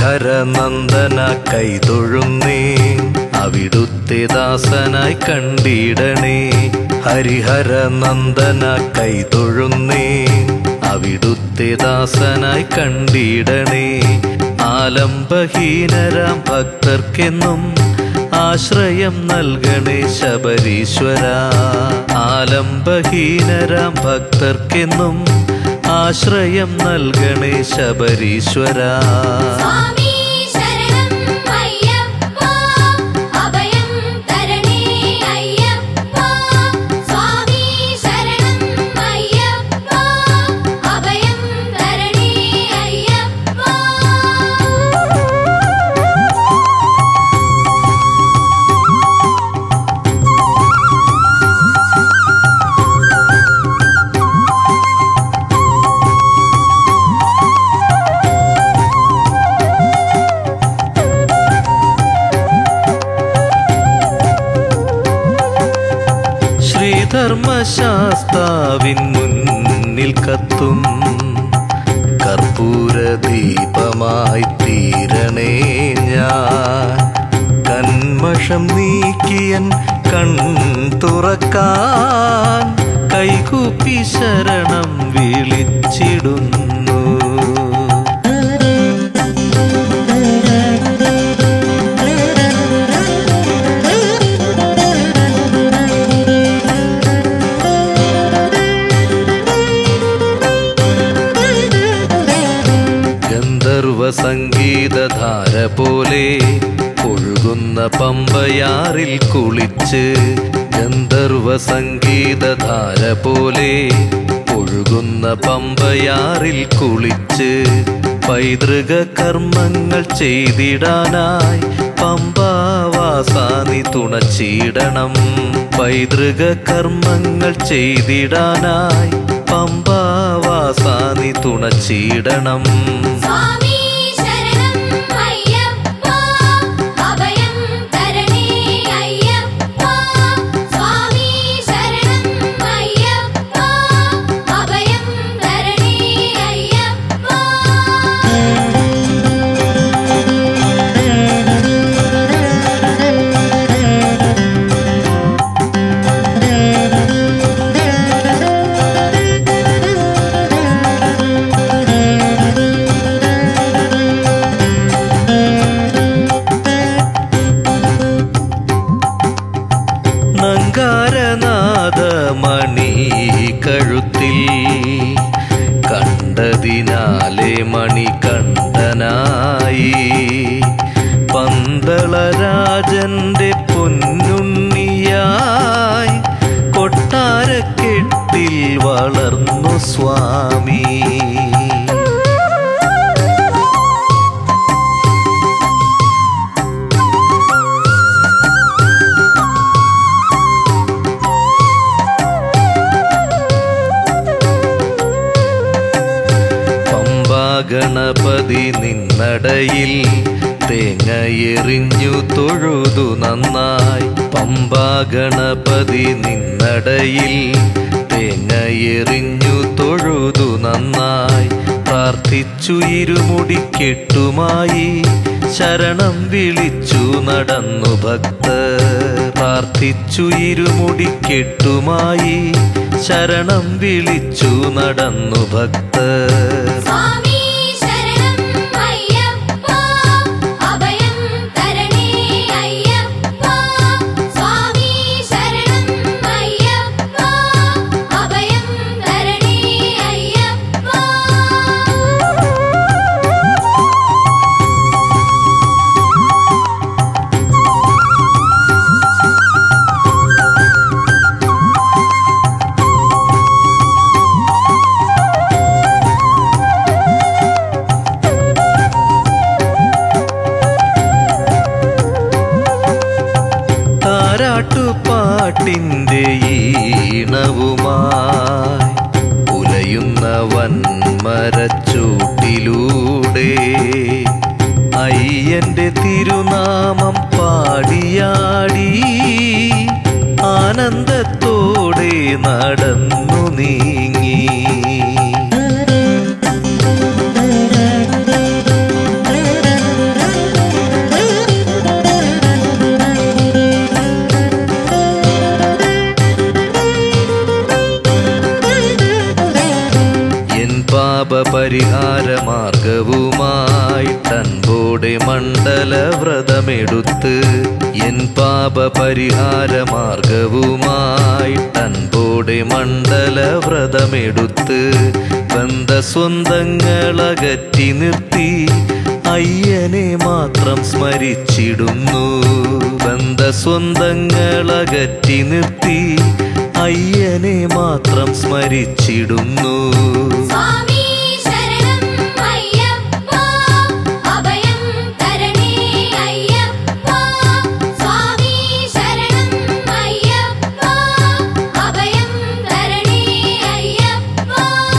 ഹരിഹര നന്ദന കൈതൊഴുന്നേ അവിടുത്തെ ദാസനായി കണ്ടിടണേ ഹരിഹര നന്ദന കൈതൊഴുന്നേ അവിടുത്തെ ദാസനായി കണ്ടിടണേ ആലംബഹീനരാം ഭക്തർക്കെന്നും ആശ്രയം നൽകണേ ശബരീശ്വര ആലംബഹീനരാം ഭക്തർക്കെന്നും ആശ്രയം നൽകണേ ശബരീശ്വര സ്വാമി ശരണം അയ്യപ്പ അഭയം തരണേ അയ്യപ്പ സ്വാമി ശരണം അയ്യപ്പ അഭയം തരണേ അയ്യപ്പ ശ്രീധർമ്മശാസ്താവിൻ മുന്നിൽ കത്തും കർപ്പൂര ദീപമായി തീരണേ ഞാൻ കന്മഷം നീക്കിയൻ കൺ തുറക്കാൻ കൈകൂപ്പി ശരണം വിളിച്ചിടുന്നു ഗന്ധർവ സംഗീതധാര പോലെ ഒഴുകുന്ന പമ്പയാറിൽ കുളിച്ച് ഗന്ധർവ സംഗീതധാര പോലെ ഒഴുകുന്ന പമ്പയാറിൽ കുളിച്ച് പൈതൃക കർമ്മങ്ങൾ ചെയ്തിടാനായി പമ്പാവാസാനി തുണച്ചിടണം പൈതൃക കർമ്മങ്ങൾ ചെയ്തിടാനായി പമ്പാവാസാനി തുണച്ചിടണം സ്വാമി ശരണം അയ്യപ്പ അഭയം തരണേ അയ്യപ്പ സ്വാമി ശരണം അയ്യപ്പ അഭയം തരണേ അയ്യപ്പ നങ്കാരനാഥമണി കഴുത്തിൽ കണ്ടതിനാലെ മണി കണ്ടനായി പന്തളരാജന്റെ പൊന്നുണ്ണിയായി കൊട്ടാരക്കെട്ടിൽ വളർന്നു സ്വാമി പമ്പാ ഗണപതി നിന്നടയിൽ തേങ്ങയെറിഞ്ഞു തൊഴുതു നന്നായി പമ്പാ ഗണപതി നിന്നടയിൽ തേങ്ങയെറിഞ്ഞു തൊഴുതു നന്നായി പ്രാർത്ഥിച്ചു ഇരുമുടിക്കെട്ടുമായി ശരണം വിളിച്ചു നടന്നു ഭക്തർ പ്രാർത്ഥിച്ചു ഇരുമുടിക്കെട്ടുമായി ശരണം വിളിച്ചു നടന്നു ഭക്തർ സ്വാമി ശരണം അയ്യപ്പ അഭയം തരണേ അയ്യപ്പ സ്വാമി ശരണം അയ്യപ്പ അഭയം തരണേ അയ്യപ്പ താരാട്ടുപാട്ടിൻ്റെ ഈണവുമായി ഉലയുന്ന വൻമരച്ചൂട്ടിലൂടെ അയ്യന്റെ തിരുനാമം പാടിയാടി ആനന്ദത്തോടെ നടന്നു നീങ്ങി പരിഹാരമാർഗവുമായി തൻപോടെ മണ്ഡല വ്രതമെടുത്ത് എൻ പാപ പരിഹാരമാർഗവുമായി തൻപോടെ മണ്ഡല വ്രതമെടുത്ത് ബന്ധ സ്വന്തങ്ങളകറ്റി നിർത്തി അയ്യനെ മാത്രം സ്മരിച്ചിടുന്നു ബന്ധ സ്വന്തങ്ങളകറ്റി നിർത്തി അയ്യനെ മാത്രം സ്മരിച്ചിടുന്നു സ്വാമി ശരണം അയ്യപ്പ അഭയം തരണേ അയ്യപ്പ സ്വാമി ശരണം അയ്യപ്പ അഭയം തരണേ അയ്യപ്പ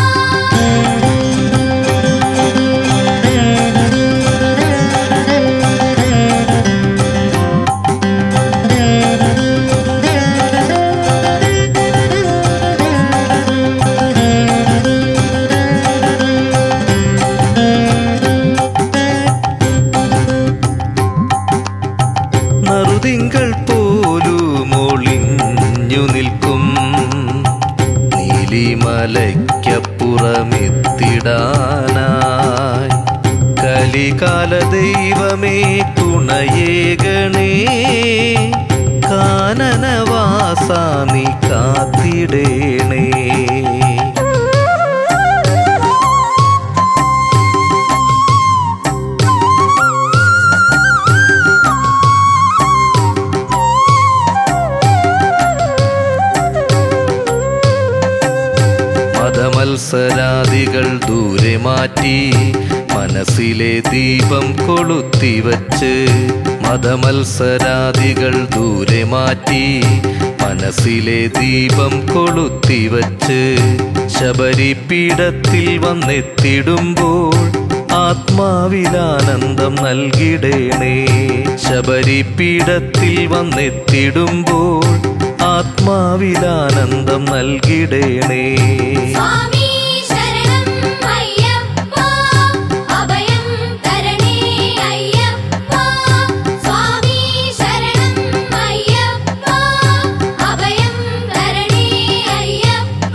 നറുതിങ്കൾ പോലും ഒളിഞ്ഞു നിൽക്കും നീലിമലയ്ക്കപ്പുറമെത്തിടാനായി കലികാല ദൈവമേ തുണയേകണേ കാനനവാസ നീ കാത്തിടേണേ മതമത്സരാദികൾ ദൂരെ മാറ്റി മനസ്സിലെ ദീപം കൊളുത്തിവച്ച് മതമത്സരാദികൾ ദൂരെ മാറ്റി മനസ്സിലെ ദീപം കൊളുത്തിവച്ച് ശബരിപീഠത്തിൽ വന്നെത്തിടുമ്പോൾ ആത്മാവിലാനന്ദം നൽകിടേണേ ശബരിപീഠത്തിൽ വന്നെത്തിടുമ്പോൾ ആത്മാവിലാനന്ദം നൽകിടേണേ സ്വാമി ശരണം അയ്യപ്പ അഭയം തരണേ അയ്യപ്പ സ്വാമി ശരണം അയ്യപ്പ അഭയം തരണേ അയ്യപ്പ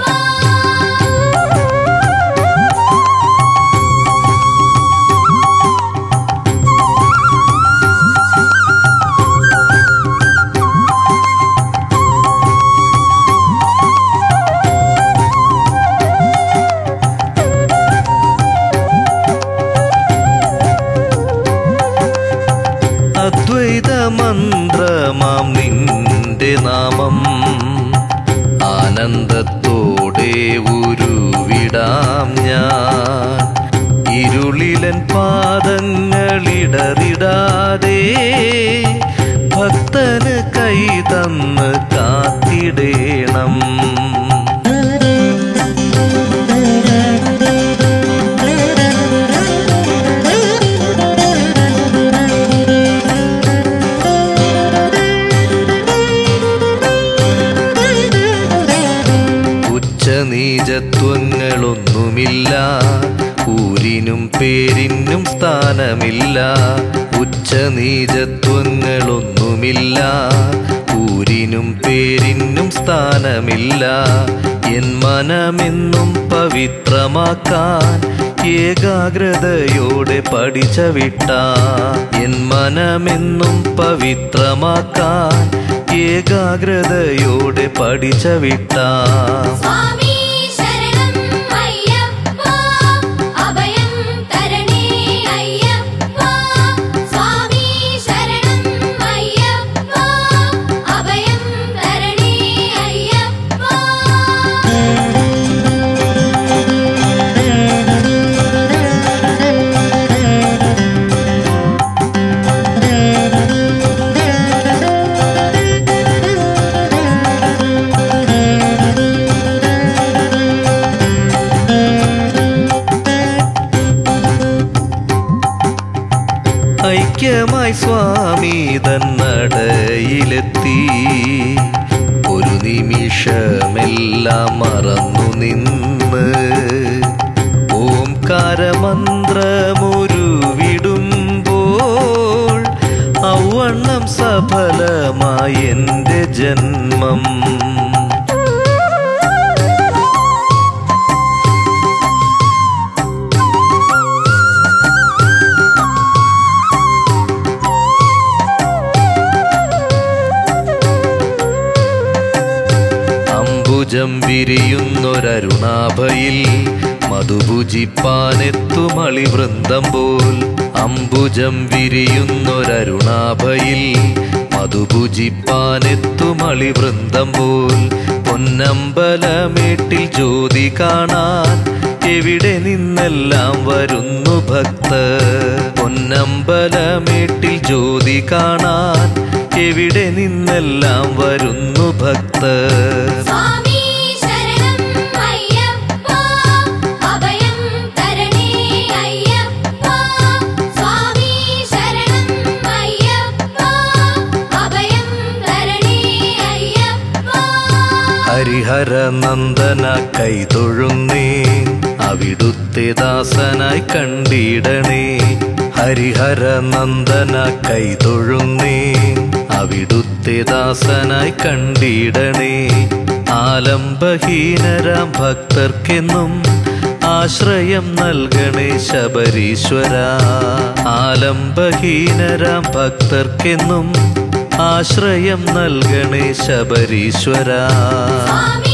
അദ്വൈത മന്ത്രമാം നിന്റെ നാമം ആനന്ദത്തോടെ ഉരുവിടാം ഞാൻ ഇരുളിലൻ പാദങ്ങളിടറിടാതെ ഭക്തന് കൈ തന്ന് കാത്തിടേണം ഉച്ചനീചത്വങ്ങളൊന്നുമില്ല ഊരിനും പേരിനും സ്ഥാനമില്ല ഉച്ചനീചത്വങ്ങളൊന്നുമില്ല ഊരിനും പേരിനും സ്ഥാനമില്ല എൻ മനമെന്നും പവിത്രമാക്കാൻ ഏകാഗ്രതയോടെ പഠിച്ച വിട്ട എൻ മനമെന്നും പവിത്രമാക്കാൻ ഏകാഗ്രതയോടെ പഠിച്ച വിട്ട സ്വാമി ശരണം അയ്യപ്പ അഭയം തരണേ അയ്യപ്പ സ്വാമി ശരണം അയ്യപ്പ അഭയം തരണേ അയ്യപ്പ ഐക്യമായി സ്വാമി തന്നടയിലെത്തി ഒരു നിമിഷമെല്ലാം മറന്നു നിന്ന് ഓംകാരമന്ത്രമൊരുവിടുമ്പോൾ ഔവണ്ണം സഫലമായി എൻ്റെ ജന്മം അംബുജം വിരിയുന്നൊരരുണാഭയിൽ മധുഭുജിപ്പാനെത്തുമളി വൃന്ദം പോൽ അംബുജം വിരിയുന്നൊരരുണാഭയിൽ മധുഭുജിപ്പാനെത്തുമളി വൃന്ദം പോൽ പൊന്നമ്പലമേട്ടിൽ ജ്യോതി കാണാൻ എവിടെ നിന്നെല്ലാം വരുന്നു ഭക്തർ പൊന്നമ്പലമേട്ടിൽ ജ്യോതി കാണാൻ എവിടെ നിന്നെല്ലാം വരുന്നു ഭക്തർ സ്വാമി ശരണം അയ്യപ്പ അഭയം തരണേ അയ്യപ്പ സ്വാമി ശരണം അയ്യപ്പ അഭയം തരണേ അയ്യപ്പ ഹരിഹര നന്ദന കൈതൊഴുന്നേ അവിടുത്തെ ദാസനായി കണ്ടിടണേ ഹരിഹര നന്ദന കൈതൊഴുന്നേ അവിടുത്തെ ദാസനായി കണ്ടിടണേ ആലംബഹീനരാം ഭക്തർക്കെന്നും ആശ്രയം നൽകണേ ശബരീശ്വര ആലംബഹീനരാം ഭക്തർക്കെന്നും ആശ്രയം നൽകണേ ശബരീശ്വര സ്വാമി